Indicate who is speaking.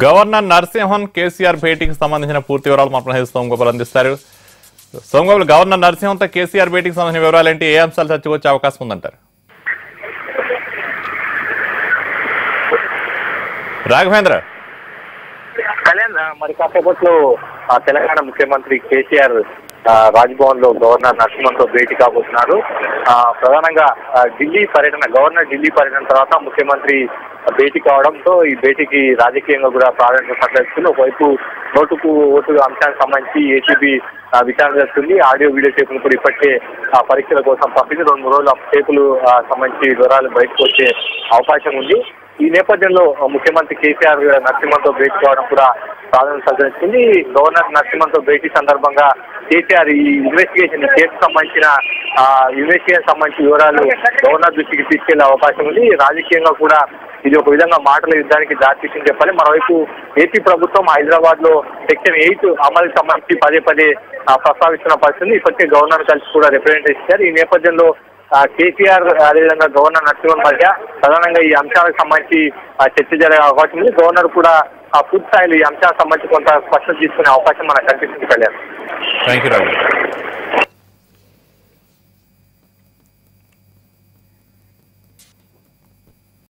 Speaker 1: governor Narasimhan KCR భేటీకి సంబంధించిన పూర్తి వివరాలు మన ప్రతినిధి సోమగోపాల్ అందిస్తారు సోమగోపాల్ గవర్నర్ నరసింహన్తో కేసీఆర్ భేటీకి సంబంధించిన వివరాలు ఏంటి ఏ అంశాలు చర్చకొచ్చే అవకాశం ఉందంటారు రాఘవేంద్ర
Speaker 2: కళ్యాణ్ ఆ, మరి కాసేపట్లో ఆ, తెలంగాణ ముఖ్యమంత్రి కేసీఆర్ ఆ, రాజ్భవన్ లో గవర్నర్ నరసింహన్ తో భేటీ కాబోతున్నారు ఆ, ప్రధానంగా ఆ, ఢిల్లీ పర్యటన గవర్నర్ ఢిల్లీ పర్యటన తర్వాత ముఖ్యమంత్రి భేటీ కావడంతో ఈ భేటీకి రాజకీయంగా కూడా ప్రాధాన్యత సంతరిస్తుంది ఒకవైపు నోటుకు ఓటు అంశానికి సంబంధించి ఏసీబీ విచారణ చేస్తుంది ఆడియో వీడియో టేపులు కూడా ఇప్పటికే ఆ, పరీక్షల కోసం పంపింది రెండు మూడు రోజులు ఆ టేపులు ఆ, సంబంధించి వివరాలు బయటకు వచ్చే అవకాశం ఉంది ఈ నేపథ్యంలో ఆ, ముఖ్యమంత్రి కేసీఆర్ నరసింహన్తో భేటీ కావడం కూడా ప్రాధాన్యత సంతరించింది గవర్నర్ నరసింహన్తో భేటీ సందర్భంగా కేసీఆర్ ఈ ఇన్వెస్టిగేషన్ ఈ కేసుకు సంబంధించిన ఆ, ఇన్వెస్టిగేషన్ సంబంధించిన వివరాలు గవర్నర్ దృష్టికి తీసుకెళ్లే అవకాశం ఉంది రాజకీయంగా కూడా ఇది ఒక విధంగా మాటల యుద్ధానికి దారితీసింది చెప్పాలి మరోవైపు ఏపీ ప్రభుత్వం హైదరాబాద్ లో సెక్షన్ ఎయిట్ అమలుకి సంబంధించి పదే పదే ఆ, ప్రస్తావిస్తున్న పరిస్థితి ఇప్పటికే గవర్నర్ కలిసి కూడా రిప్రజెంట్ ఇచ్చారు ఈ నేపథ్యంలో ఆ, కేసీఆర్ అదేవిధంగా గవర్నర్ నరసింహన్ మధ్య ప్రధానంగా ఈ అంశాలకు సంబంధించి ఆ, చర్చ జరిగే అవకాశం ఉంది గవర్నర్ కూడా ఆ పూర్తి స్థాయిలో ఈ అంశాలకు సంబంధించి కొంత స్పష్టత తీసుకునే అవకాశం మనకు కనిపిస్తుంది కళ్యాణ్
Speaker 1: థ్యాంక్ యూ రాఘవేంద్ర